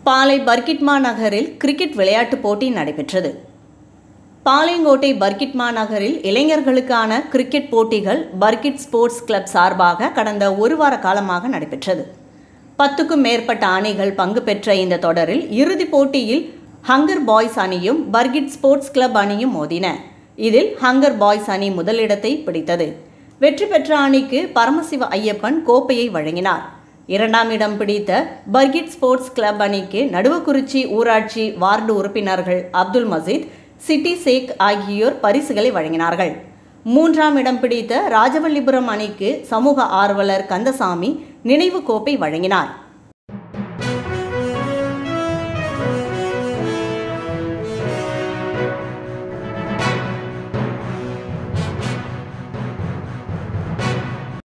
பாலை பர்கிட்மா நகரில் கிரிக்கெட் விளையாட்டுப் போட்டி நடைபெற்றது பாளையங்கோட்டை பர்கிட்மா நகரில் இளைஞர்களுக்கான கிரிக்கெட் போட்டிகள் பர்கிட் ஸ்போர்ட்ஸ் கிளப் சார்பாக கடந்த ஒரு வார காலமாக நடைபெற்றது பத்துக்கும் மேற்பட்ட அணிகள் பங்கு பெற்ற இந்த தொடரில் இறுதிப் போட்டியில் ஹங்கர் பாய்ஸ் அணியும் பர்கிட் ஸ்போர்ட்ஸ் கிளப் அணியும் மோதின இதில் ஹங்கர் பாய்ஸ் அணி முதலிடத்தை பிடித்தது வெற்றி பெற்ற அணிக்கு பரமசிவ ஐயப்பன் கோப்பையை வழங்கினார் இரண்டாம் இடம் பிடித்த பர்கிட் ஸ்போர்ட்ஸ் கிளப் அணிக்கு நடுவக்குறிச்சி ஊராட்சி வார்டு உறுப்பினர்கள் அப்துல் மசீத் சிட்டி சேக் ஆகியோர் பரிசுகளை வழங்கினார்கள் மூன்றாம் இடம் பிடித்த ராஜவல்லிபுரம் அணிக்கு சமூக ஆர்வலர் கந்தசாமி நினைவு கோப்பை வழங்கினார்